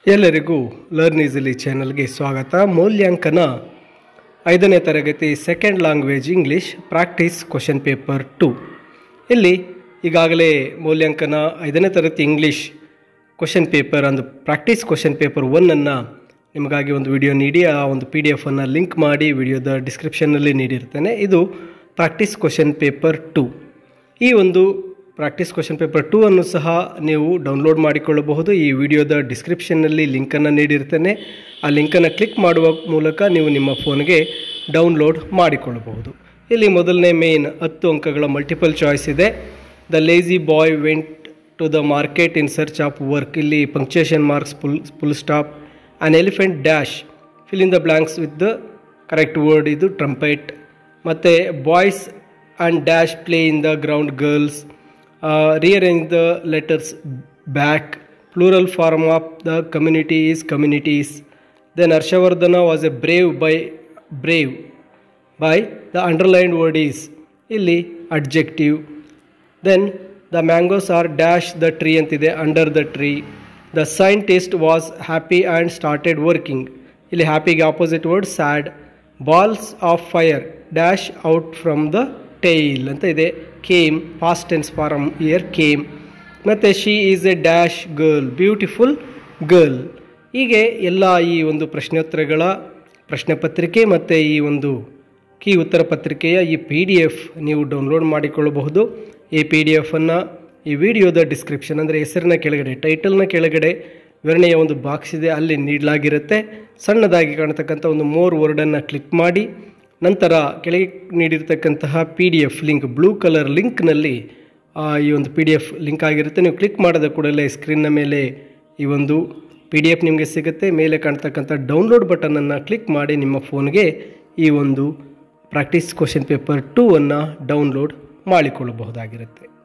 ಎಲ್ಲರಿಗೂ learn easily ಚಾನಲ್ಗೆ ಸ್ವಾಗತ ಮೌಲ್ಯಾಂಕನ ಐದನೇ ತರಗತಿ second language English practice question paper two ಇಲ್ಲಿ ಈಗಾಗಲೇ ಮೌಲ್ಯಾಂಕನ ಐದನೇ ತರಗತಿ ಇಂಗ್ಲೀಷ್ ಕ್ವಶನ್ ಪೇಪರ್ ಅಂದು ಪ್ರಾಕ್ಟೀಸ್ ಕ್ವಶನ್ ಪೇಪರ್ ಒನ್ನನ್ನು ನಿಮಗಾಗಿ ಒಂದು ವಿಡಿಯೋ ನೀಡಿ ಆ ಒಂದು ಪಿ ಡಿ ಎಫನ್ನು ಲಿಂಕ್ ಮಾಡಿ ವಿಡಿಯೋದ ಡಿಸ್ಕ್ರಿಪ್ಷನ್ನಲ್ಲಿ ನೀಡಿರ್ತೇನೆ ಇದು ಪ್ರಾಕ್ಟೀಸ್ ಕ್ವಶನ್ ಪೇಪರ್ ಟು ಈ ಒಂದು ಪ್ರಾಕ್ಟೀಸ್ ಕ್ವಶನ್ ಪೇಪರ್ ಟೂ ಅನ್ನು ಸಹ ನೀವು ಡೌನ್ಲೋಡ್ ಮಾಡಿಕೊಳ್ಳಬಹುದು ಈ ವಿಡಿಯೋದ ಡಿಸ್ಕ್ರಿಪ್ಷನ್ನಲ್ಲಿ ಲಿಂಕನ್ನು ನೀಡಿರ್ತೇನೆ ಆ ಲಿಂಕನ್ನು ಕ್ಲಿಕ್ ಮಾಡುವ ಮೂಲಕ ನೀವು ನಿಮ್ಮ ಫೋನ್ಗೆ ಡೌನ್ಲೋಡ್ ಮಾಡಿಕೊಳ್ಳಬಹುದು ಇಲ್ಲಿ ಮೊದಲನೇ ಮೇನ್ ಹತ್ತು ಅಂಕಗಳ ಮಲ್ಟಿಪಲ್ ಚಾಯ್ಸ್ ಇದೆ the lazy boy went to the market in search of work ಇಲ್ಲಿ punctuation marks full full stop an elephant dash fill in the blanks with the correct word ಇದು trumpet ಮತ್ತು boys and dash play in the ground girls rearrange the letters back plural form of the community is communities then harshavardhana was a brave by brave by the underlined word is ಇಲ್ಲಿ adjective then the mangoes are dash the tree ಅಂತಿದೆ under the tree the scientist was happy and started working ಇಲ್ಲಿ ಹ್ಯಾಪಿಗೆ opposite word sad balls of fire dash out from the tail ಅಂತ ಇದೆ came past tense form year came ಮತ್ತು she is a dash girl beautiful girl ಹೀಗೆ ಎಲ್ಲ ಈ ಒಂದು ಪ್ರಶ್ನೋತ್ತರಗಳ ಪ್ರಶ್ನೆ ಪತ್ರಿಕೆ ಮತ್ತು ಈ ಒಂದು ಕೀ ಉತ್ತರ ಪತ್ರಿಕೆಯ ಈ ಪಿ ಡಿ ಎಫ್ ನೀವು ಡೌನ್ಲೋಡ್ ಮಾಡಿಕೊಳ್ಳಬಹುದು ಈ ಪಿ ಡಿ ಎಫನ್ನು ಈ ವಿಡಿಯೋದ ಡಿಸ್ಕ್ರಿಪ್ಷನ್ ಅಂದರೆ ಹೆಸರಿನ ಕೆಳಗಡೆ ಟೈಟಲ್ನ ಕೆಳಗಡೆ ವಿವರಣೆಯ ಒಂದು ಬಾಕ್ಸ್ ಇದೆ ಅಲ್ಲಿ ನೀಡಲಾಗಿರುತ್ತೆ ಸಣ್ಣದಾಗಿ ಕಾಣತಕ್ಕಂಥ ಒಂದು ಮೋರ್ ವರ್ಡನ್ನು ಕ್ಲಿಕ್ ಮಾಡಿ ನಂತರ ಕೆಳಗೆ ನೀಡಿರ್ತಕ್ಕಂತಹ P D F link blue colour ಲಿಂಕ್ನಲ್ಲಿ ಈ ಒಂದು ಪಿ ಡಿ ಎಫ್ ಲಿಂಕ್ ಆಗಿರುತ್ತೆ ನೀವು ಕ್ಲಿಕ್ ಮಾಡಿದ ಕೂಡಲೇ ಸ್ಕ್ರೀನ್ನ ಮೇಲೆ ಈ ಒಂದು ಪಿ ಡಿ ಎಫ್ ನಿಮಗೆ ಸಿಗುತ್ತೆ ಮೇಲೆ ಕಾಣ್ತಕ್ಕಂಥ ಡೌನ್ಲೋಡ್ ಬಟನನ್ನು ಕ್ಲಿಕ್ ಮಾಡಿ ನಿಮ್ಮ ಫೋನ್ಗೆ ಈ ಒಂದು ಪ್ರಾಕ್ಟೀಸ್ ಕ್ವಶನ್ ಪೇಪರ್ ಟೂ ಅನ್ನು ಡೌನ್ಲೋಡ್ ಮಾಡಿಕೊಳ್ಳಬಹುದಾಗಿರುತ್ತೆ